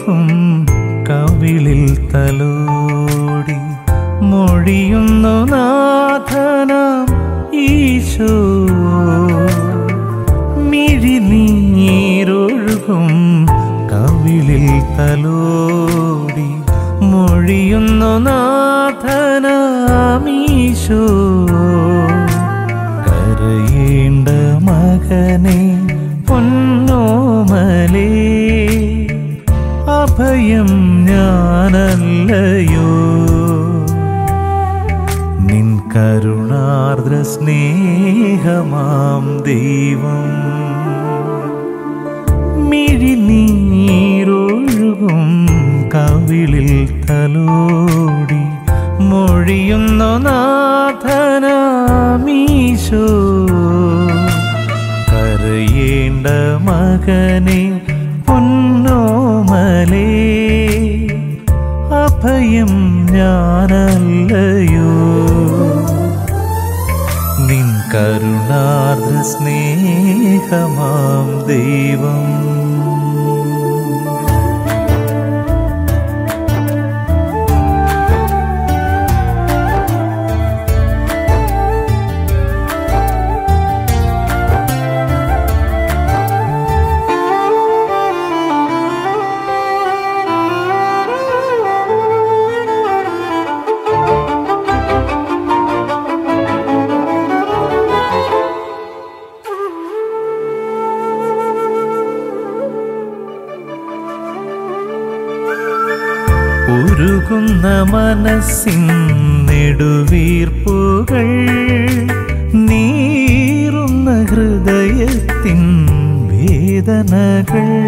നീരൊഴുകും കവിളിൽ തലോടി മൊഴിയുന്നു നാഥനാം ഈശോ മിഴിനീരൊഴുകും കവിളിൽ തലോടി മൊഴിയുന്നു നാഥനാം ഈശോ കരയേണ്ട മകനെ പൊന്നോമലേ അഭയം ഞാനല്ലയോ നിൻ കരുണാർദ്ര സ്നേഹമാം ദൈവം മിഴിനീരൊഴുകും കവിളിൽ തലോടി മൊഴിയുന്നു നാഥനാമീശോ കരയേണ്ട മകനെ പൊന്നോമലേ അഭയം ഞാനല്ലയോ നിൻ കരുണാർദ്ര സ്നേഹമാം ദൈവം ഉരുകുന്ന മനസ്സിൻ നെടുവീർപ്പുകൾ നീറുന്ന ഹൃദയത്തിൻ വേദനകൾ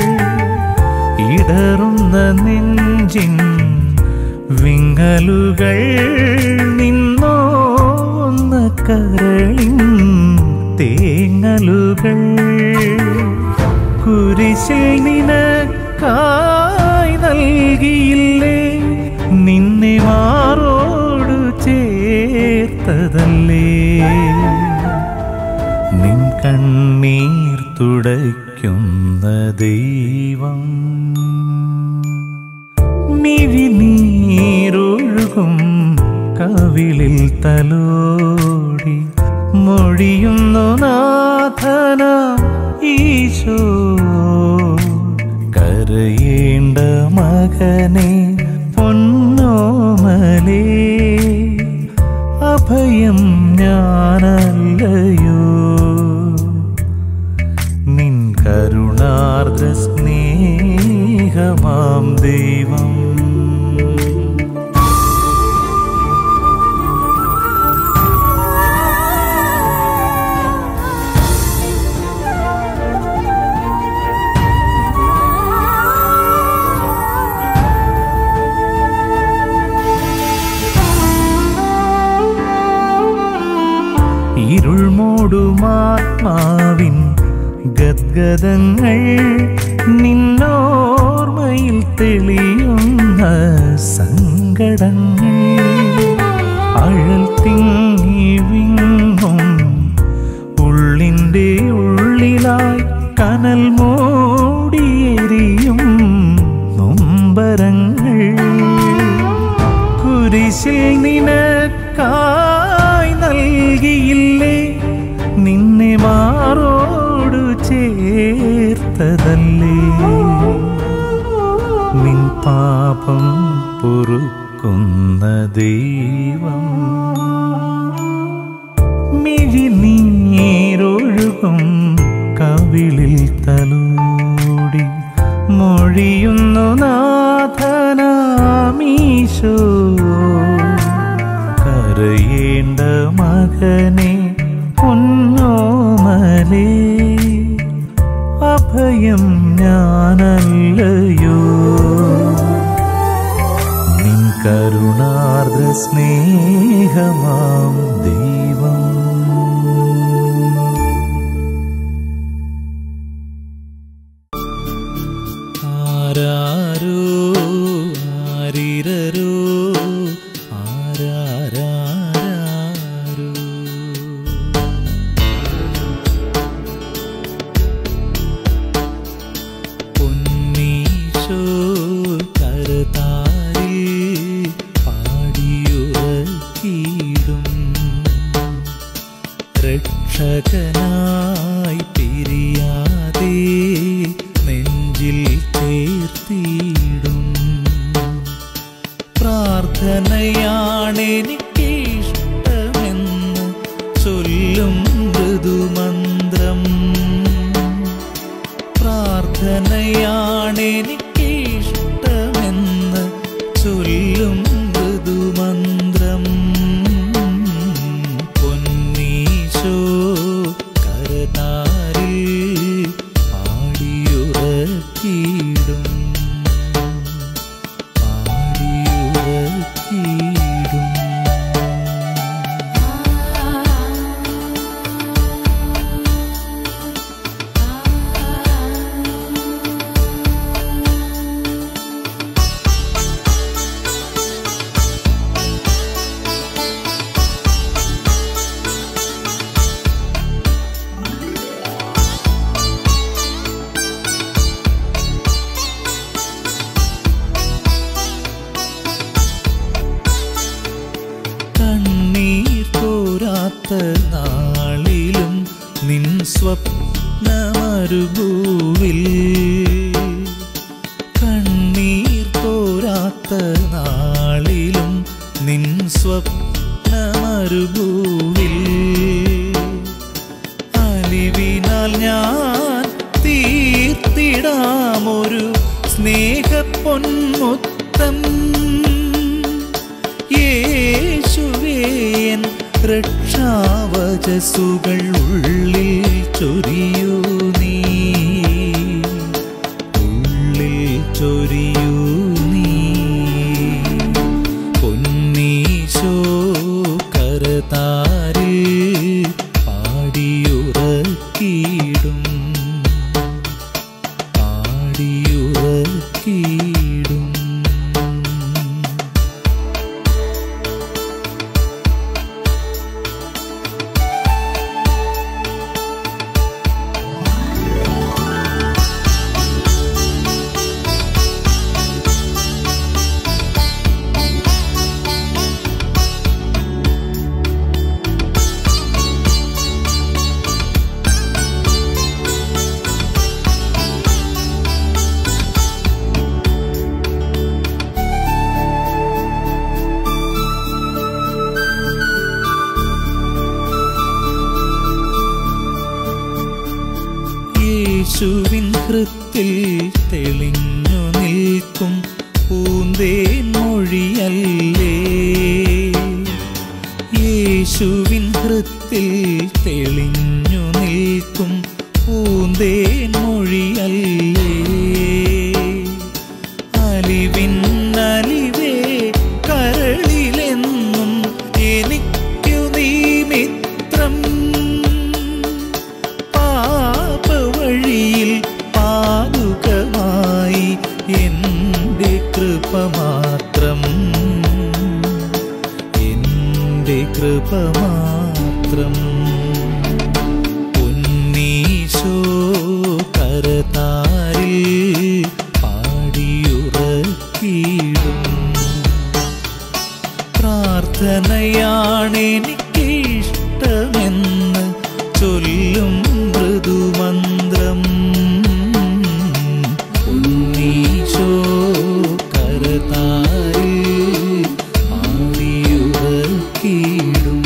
ഇടറുന്ന നെഞ്ചിൻ വിങ്ങലുകൾ നിന്നോന്ന കരളിൻ തേങ്ങലുകൾ കുരിശിൽ നിനക്കായി നൽകിയില്ലേ നിന്നെ മാറോടു ചേർത്തതല്ലേ നിൻ കണ്ണീർ തുടയ്ക്കുന്ന ദൈവം മിഴിനീരൊഴുകും കവിളിൽ തലോടി മൊഴിയുന്നു നാഥന ഈശോ കരയേണ്ട മകനെ പൊന്നോമലേ അഭയം ഞാനല്ലയോ നിൻ കരുണാർദ്ര സ്നേഹമാം ദൈവം ഇരുൾ മൂടുമാത്മാവിൻ ഗദ്ഗതങ്ങൾ നിന്നോർമ്മയിൽ തെളിയുന്ന സങ്കടങ്ങൾ അഴൽ തിങ്ങി വിങ്ങും ഉള്ളിൻ്റെ ഉള്ളിലായി കനൽ മൂടിയെരിയും നൊമ്പരങ്ങൾ കുരിശിൽ നിനക്കായി നൽകിയില്ലേ നിന്നെ മാറോടു ചേർത്തതല്ലേ നിൻ പാപം പൊറുക്കുന്ന ദൈവം മിഴിനീരൊഴുകും കവിളിൽ തലോടി മൊഴിയുന്നു നാഥനാമീശോ കരയേണ്ട മകനെ പൊന്നോമലേ അഭയം ഞാനല്ലയോ നിൻ കരുണാർദ്ര സ്നേഹമാം ദൈവം ആരാരോ ആരിരരോ ആരാരാരോ പൊന്നീശോ തന്നെയാണെനിക്കിഷ്ടമെന്ന് ചൊല്ലും മൃദുമന്ത്രം പൊന്നീശോ കരതാരിൽ പാടിയുറക്കിയിടും പാടിയുറക്കിയിടും കണ്ണീർ തോരാത്ത നാളിലും നിൻ സ്വപ്നമരുഭൂവിൽ കണ്ണീർ തോരാത്ത നാളിലും നിൻ സ്വപ്നമരുഭൂവിൽ അലിവിനാൽ ഞാൻ തീർത്തിടാമൊരു സ്നേഹപ്പൊന്മുത്തം യേശുവേൻ രക്ഷാവചസുകൾ ഉള്ളിൽ ചൊരിയൂ നീ ഉള്ളിൽ ചൊരിയൂ നീ പൊന്നീശോ കരതാരിൽ പാടിയുറക്കിയിടും പാടിയുറക്കിയിടും യേശുവിൻ ഹൃത്തിൽ തെളിഞ്ഞു നിൽക്കും പൂന്തേൻ മൊഴിയല്ലേ യേശുവിൻ ഹൃത്തിൽ തെളിഞ്ഞു നിൽക്കും പൂന്തേൻ മൊഴിയല്ലേ അലിവിൻ അലിവേ കരളിലെന്നും എനിക്കു നീ മിത്രം പാപവഴിയിൽ പാതുകമായി എൻ്റെ കൃപ മാത്രം എൻ്റെ കൃപ മാത്രം ഉന്നീശോ കരതാരിൽ പാടിയുറക്കിയിടും പ്രാർത്ഥനയാണെനിക്കിഷ്ടമെന്ന് ചൊല്ലും മൃദുമന്ത്രം ഉന്നീശോ കരതാരിൽ പാടിയുറക്കിയിടും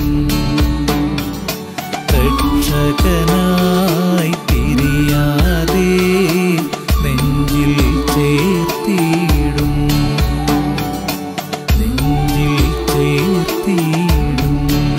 രക്ഷകനായി തിരിയാതെ നെഞ്ചിൽ ചേർത്തിയിടും നെഞ്ചിൽ ചേർത്തിയിടും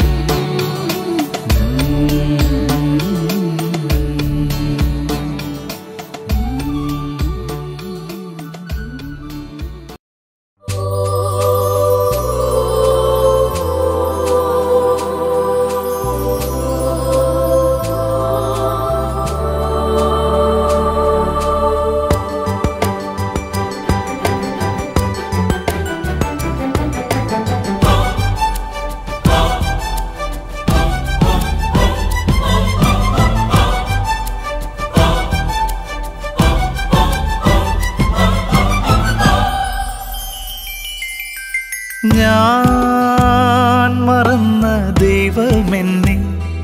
ഞാൻ മറന്ന ദൈവമെന്നെ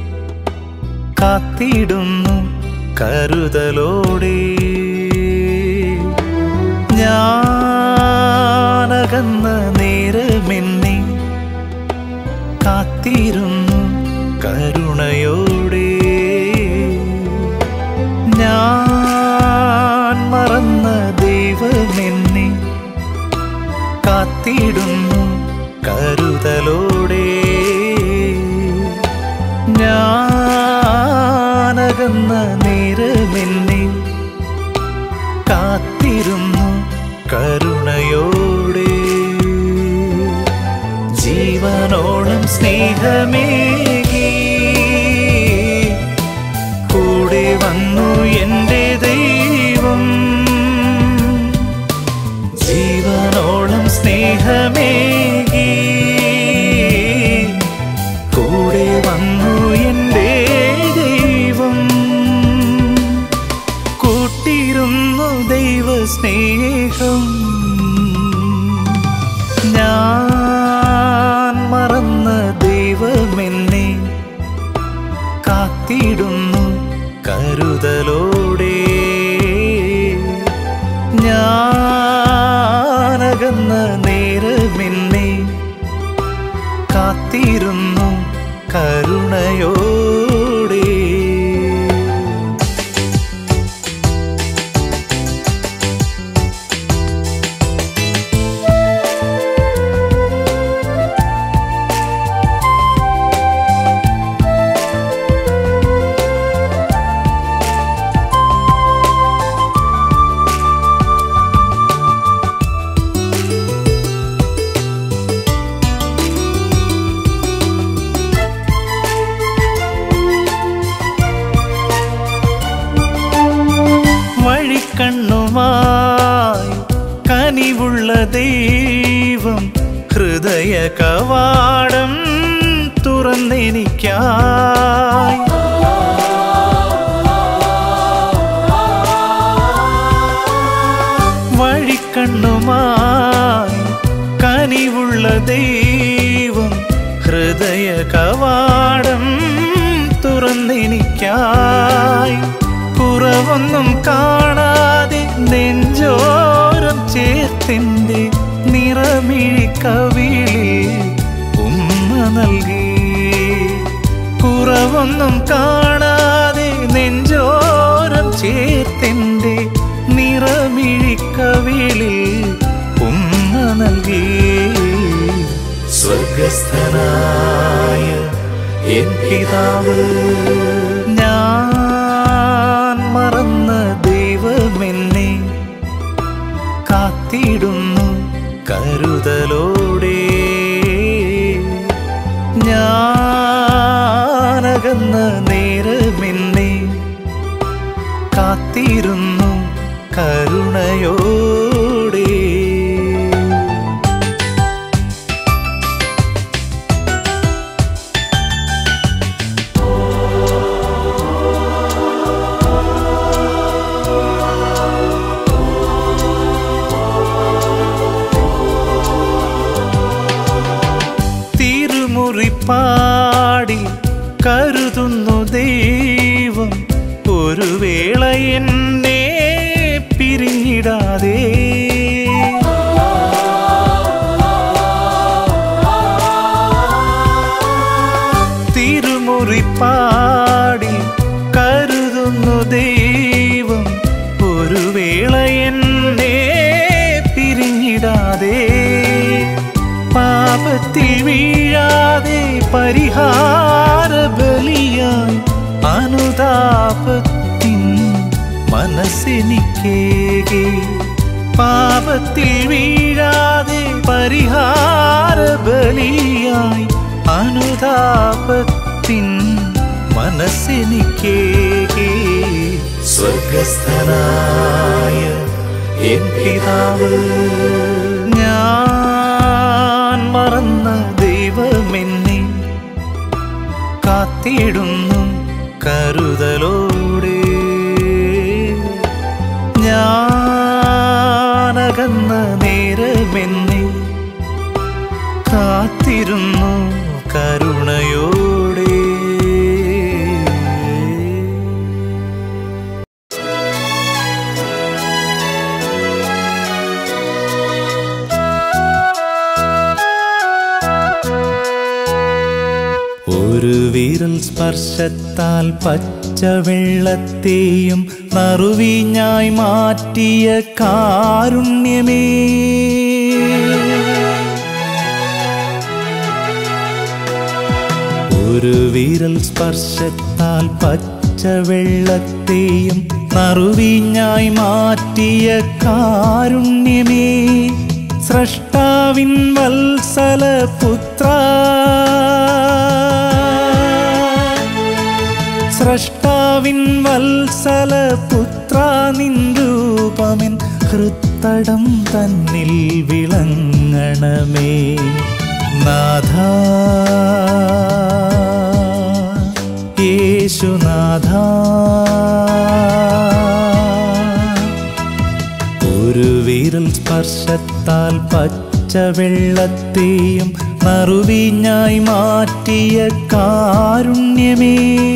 കാത്തിടുന്നു കരുതലോടെ ഞാനകന്ന നേരമെന്നെ കാത്തിരുന്നു കരുണയോടെ ഞാൻ മറന്ന ദൈവം കാത്തിടുന്നു കരുതലോടെ ഞാനകന്ന നേരമെന്നെ കാത്തിരുന്നു കരുണയോടെ ജീവനോളം സ്നേഹമേകി കൂടെ വന്നു എൻ്റെ ദൈവം ജീവനോളം സ്നേഹമേകി കൂടെ വന്നു എൻ്റെ ദൈവം കൂട്ടിരുന്നു ദൈവ സ്നേഹം ഞാൻ മറന്ന ദൈവമെന്നെ കാത്തിടുന്നു കരുതലോടെ ഞാനകന്ന നേരമെന്നെ കാത്തിരുന്നു കരുണയോടെ വഴിക്കണ്ണുമായി കനിവുള്ള ദൈവം ഹൃദയ കവാടം തുറന്നെനിക്കായി വഴിക്കണ്ണുമായി കനിവുള്ള ദൈവം ഹൃദയ കവാടം തുറന്നെനിക്കായി കുറവൊന്നും കാണാതെ നെഞ്ചോരം ചേർത്തിൻ്റെ നിറമിഴി കവിളിൽ ഉമ്മ നൽകി കുറവൊന്നും കാണാതെ നെഞ്ചോരം ചേർത്തിൻ്റെ നിറമിഴി കവിളിൽ ഉമ്മ നൽകി സ്വർഗസ്ഥനായ എൻ പിതാവ് ഞാൻ മറന്ന ദൈവമെന്നെ കാത്തിടുന്നു കരുതലോടെ ഞാനകന്ന നേരമെന്നെ കാത്തിരുന്നു കരുണയോടെ തിരുമുറിപ്പാടി കരുതുന്നു ദൈവം ഒരു വേള എന്നെ പിരിഞ്ഞിടാതെ തിരുമുറിപ്പാടി കരുതുന്നു ദൈവം ഒരു വേള എന്നെ പിരിഞ്ഞിടാതെ പാപത്തിൽ വീഴാതെ പരിഹാര ബലിയായി അനുതാപത്തിൻ മനസ്സെനിക്കേകെ പാപത്തിൽ വീഴാതെ പരിഹാര ബലിയായി അനുതാപത്തിൻ മനസ്സെനിക്കേകെ സ്വർഗസ്ഥനായ എൻ പിതാവ് ഞാൻ മറന്ന ദൈവമെന്നെ കാത്തിടുന്നു കരുതലോടെ ഞാനകന്ന നേരമെന്നെ കാത്തിരുന്നു കരുണയോടെ ഒരു വിരൽ സ്പർശത്താൽ പച്ചവെള്ളത്തെയും നറുവിഞ്ഞായി മാറ്റിയ കാരുണ്യമേ ഒരു വിരൽ സ്പർശത്താൽ പച്ചവെള്ളത്തെയും നറുവിഞ്ഞായി മാറ്റിയ കാരുണ്യമേ സ്രഷ്ടാവിൻ വത്സല പുത്ര സ്രഷ്ടാവിൻ വത്സല പുത്ര നിൻ രൂപമെൻ ഹൃത്തടം തന്നിൽ വിളങ്ങണമേ നാഥ യേശുനാഥ ഒരു വിരൽ സ്പർശത്താൽ പച്ചവെള്ളത്തെയും നറുവിഞ്ഞായി മാറ്റിയ കാരുണ്യമേ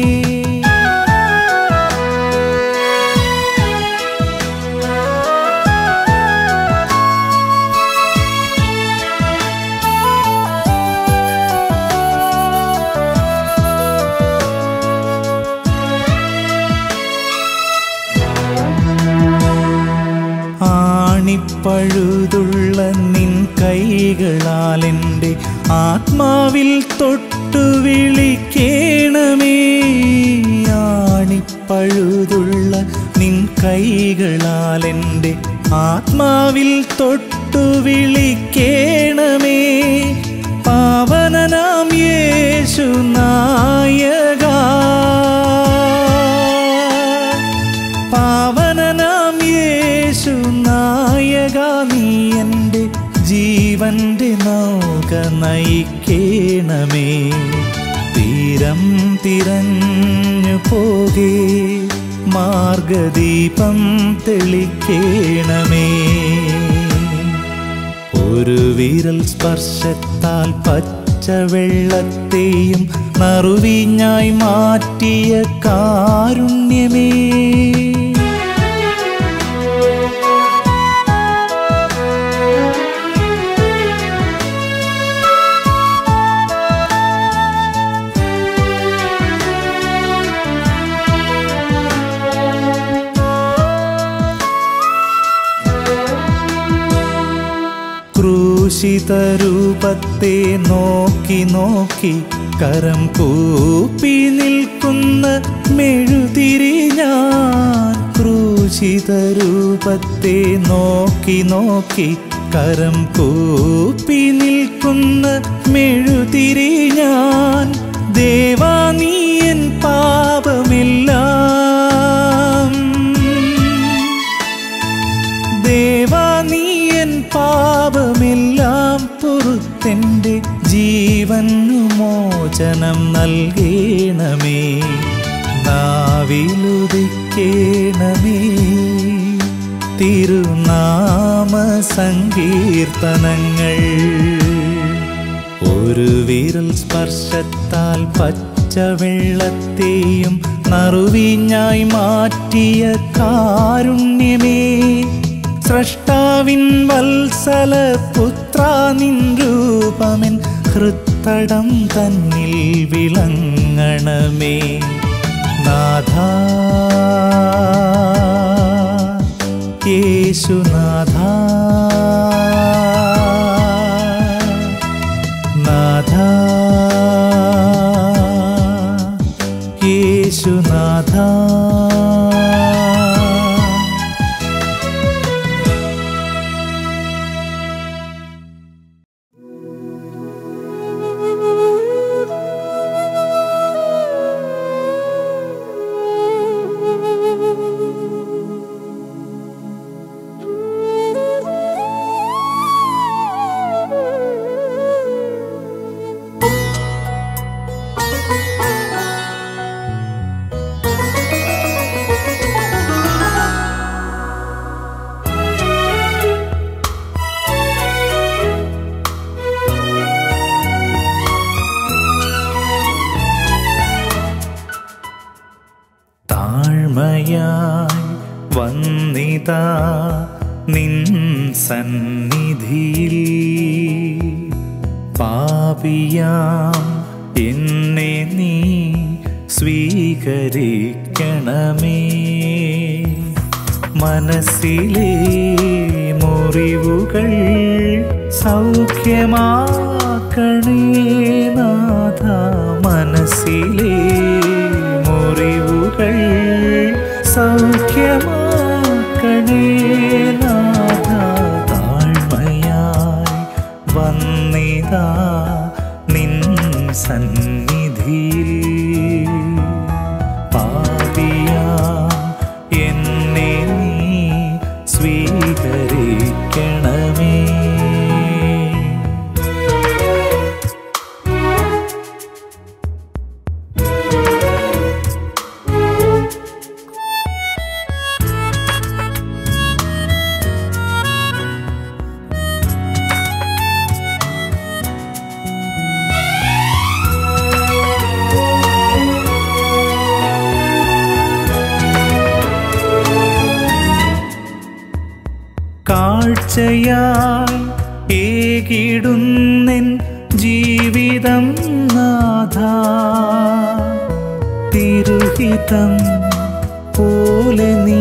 ആണിപ്പഴുതുള്ള നിൻ കൈകളാൽ എൻ്റെ ആത്മാവിൽ തൊട്ടു വിളിക്കേണമേ ആണിപ്പഴുതുള്ള നിൻ കൈകളാൽ എൻ്റെ ആത്മാവിൽ തൊട്ടു വിളിക്കേണമേ പാവനനാം യേശു നായക പാവനനാം യേശു നായക നീ എൻ്റെ ജീവന്റെ നൗക നയിക്കേണമേ തീരം തിരഞ്ഞു പോകേ മാർഗദീപം തെളിക്കേണമേ ഒരു വിരൽ സ്പർശത്താൽ പച്ചവെള്ളത്തെയും നറുവിഞ്ഞായി മാറ്റിയ കാരുണ്യമേ ക്രൂശിത രൂപത്തെ നോക്കി നോക്കി കരം കൂപ്പി നിൽക്കുന്ന മെഴുതിരി ഞാൻ ക്രൂശിത രൂപത്തെ നോക്കി നോക്കി കരം കൂപ്പി നിൽക്കുന്ന മെഴുതിരി ഞാൻ ദേവാ നീ എൻ പാപമെല്ലാം ദേവാ നീ എൻ പാപമെല്ലാം പുറത്തെൻ്റെ ജീവനു മോചനം നൽകേണമേ നാവിലുദിക്കേണമേ തിരുനാമ സങ്കീർത്തനങ്ങൾ ഒരു വിരൽ സ്പർശത്താൽ പച്ചവെള്ളത്തെയും നറുവിഞ്ഞായി മാറ്റിയ കാരുണ്യമേ സ്രഷ്ടാവിൻ വത്സല പുത്ര നിൻ രൂപമെൻ ഹൃത്തടം തന്നിൽ വിളങ്ങണമേ നാഥ യേശുനാഥ നാഥ യേശുനാഥ താഴ്മയായി വന്നിതാ നിൻ സന്നിധിയിൽ പാപിയാം എന്നെ നീ സ്വീകരിക്കണമേ മനസ്സിലെ മുറിവുകൾ സൗഖ്യമാക്കണേ നാഥ മനസ്സിലെ മനസ്സിലെ മുറിവുകൾ സൗഖ്യമാക്കണേ നാഥ താഴ്മയായി വന്നിതാ നിൻ സന്നിധിയിൽ പാപിയാ എന്നെ നീ സ്വീകരിക്കണമേ കാഴ്ചയായി ഏകിടുന്നെൻ ജീവിതം നാഥ തിരുഹിതം പോലെ നീ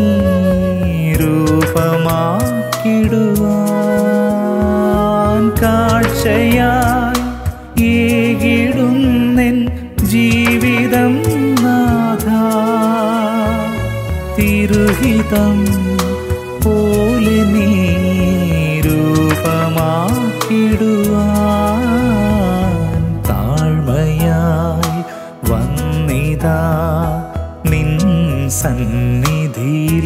രൂപമാക്കിടുവാൻ കാഴ്ചയായി ഏകിടുന്നെൻ ജീവിതം നാഥ തിരുഹിതം പോലെ നീ രൂപമാക്കിടുവാൻ താഴ്മയായി വന്നിതാ നിൻ സന്നിധിയിൽ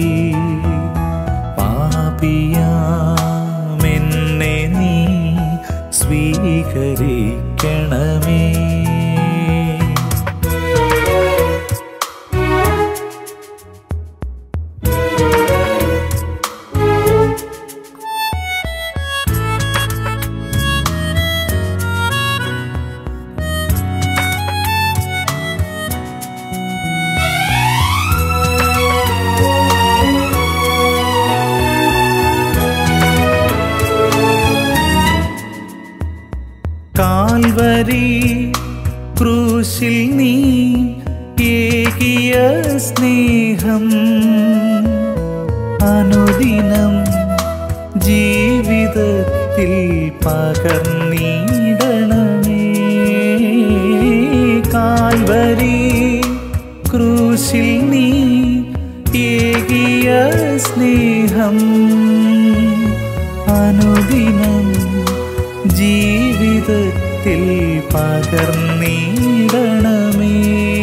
പാപിയാമെന്നെ നീ സ്വീകരിക്കണമേ കാൽവരി ക്രൂശിൽ നീ ഏകിയ സ്നേഹം അനുദിനം ജീവിതത്തിൽ പകർന്നിടണമേ കാൽവരി ക്രൂശിൽ നീ ഏകിയ സ്നേഹം അനുദിനം ജീവിതത്തിൽ പകർന്നിടണമേ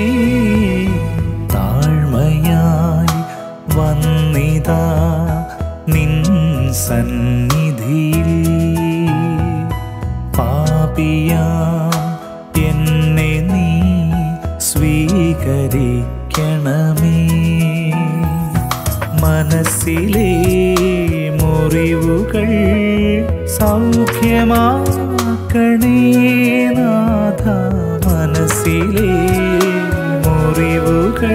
താഴ്മയായി വന്നിതാ നിൻ സന്നിധിയിൽ പാപിയാ എന്നെ നീ സ്വീകരിക്കണമേ മനസ്സിലെ മുറിവുകൾ സൗഖ്യമാക്കണേ നാഥ മനസ്സിലെ മുറിവുകൾ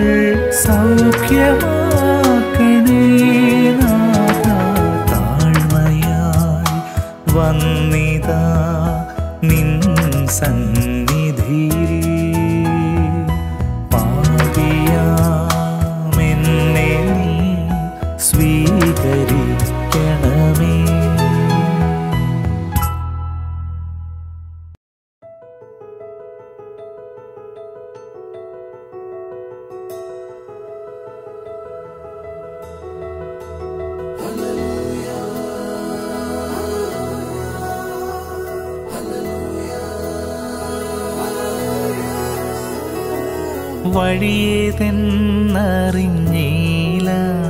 സൗഖ്യമാക്കണേ നാഥ താഴ്മയായി വന്നിതാ നിൻ സന്നിധിയിൽ പാപിയാമെന്നെ നീ സ്വീകരിക്കണമേ വഴിയേതെന്നറിഞ്ഞീല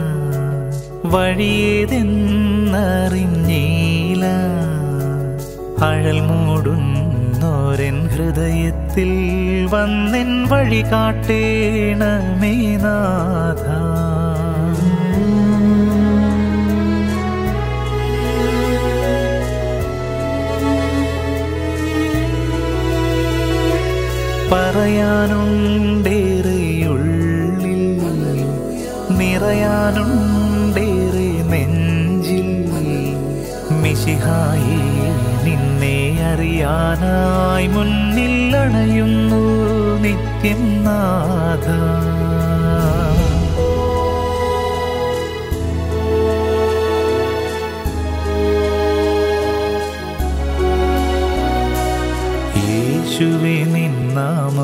വഴിയേതെന്നറിഞ്ഞീല അഴൽ മൂടുന്നോരൻ ഹൃദയത്തിൽ വന്നെൻ വഴി കാട്ടേണമേ നാഥ പറയാനുണ്ടേറെയുള്ളിൽ നിറയാനുണ്ടേറെ നെഞ്ചിൽ മിശിഹായി നിന്നെ അറിയാനായി മുന്നിൽ അണയുന്നു നിത്യം നാഥ യേശുവെ നിന്നാമ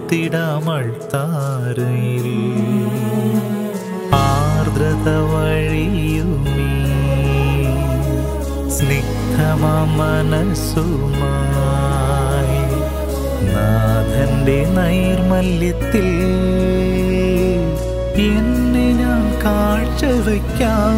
ഓർത്തിടാമൾത്താരയിൽ ആർദ്രത വഴിയുമീ സ്നിഗ്ധമാ മനസ്സുമായി നാഥന്റെ നൈർമല്യത്തിൽ എന്നെ ഞാൻ കാഴ്ചവെക്കാം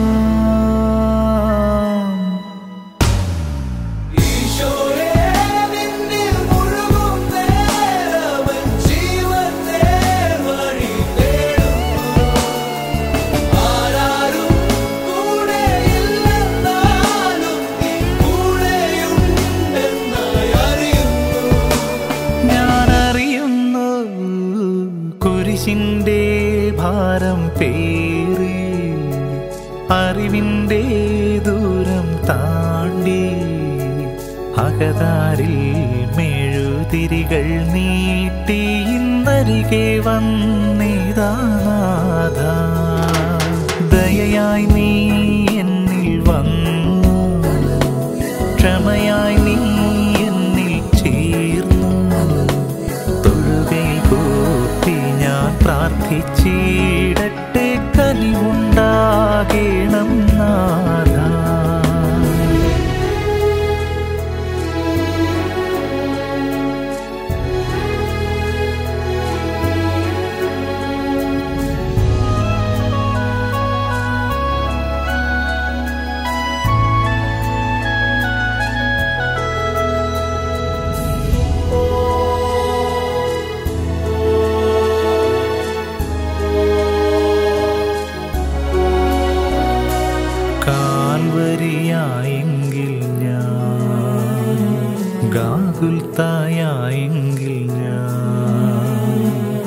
ഈശോയേ നിന്നിൽ മുഴുകും നേരമൻ ജീവന്റെ വഴി തേടുന്നു ആരാരും കൂടെയില്ലെന്നാലും നീ കൂടെയുണ്ടെന്നായി അറിയുന്നു ഞാൻ അറിയുന്നു കുരിശിന്റെ ഭാരം പേറി അറിവിന്റെ ദൂരം താണ്ടി അകതാരിൽ മെഴുതിരികൾ നീട്ടി ഇന്നരികെ വന്നിതാനാഥ ദയയായി നീ എന്നിൽ വന്നു ക്ഷമയായി നീ എന്നിൽ ചേർന്നു തൊഴുകയിൽ കൂട്ടി ഞാൻ പ്രാർത്ഥിച്ചിടട്ടെ കനിവുണ്ടാകേണം നാഥ കാൽവരിയായെങ്കിൽ ഞാൻ ഗാകുൽത്തായെങ്കിൽ ഞാൻ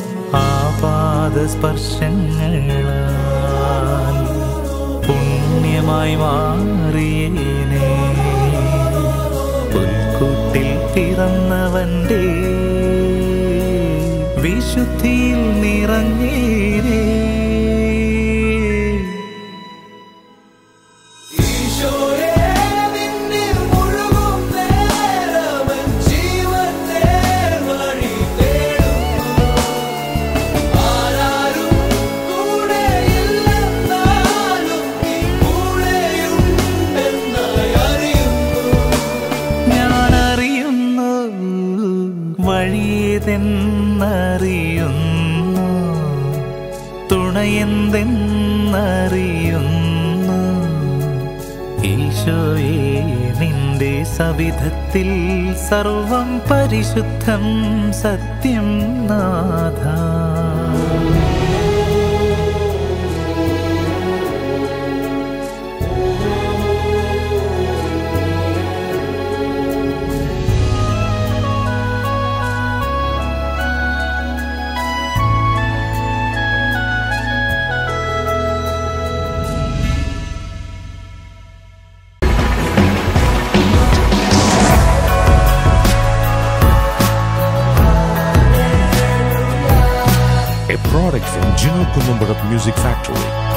ആപാദസ്പർശങ്ങളാൽ പുണ്യമായി മാറിയേനെ പുൽക്കൂട്ടിൽ പിറന്നവന്റെ വിശുദ്ധിയിൽ നിറഞ്ഞേരേ ഈശോയേ നിന്നിൽ മുഴുകും നേരമൻ ജീവന്റെ വഴി തേടുന്നു ആരാരും കൂടെയില്ലെന്നാലും നീ കൂടെയുണ്ടെന്നായി അറിയുന്നു ഞാൻ അറിയുന്നു വഴിയതെന്നറിയുന്നു തുണയെന്തെന്നറിയുന്നു ഈശോയെ നിന്റെ സവിധത്തിൽ സർവം പരിശുദ്ധം സത്യം നാഥ a product from Gino Columbarat Music Factory.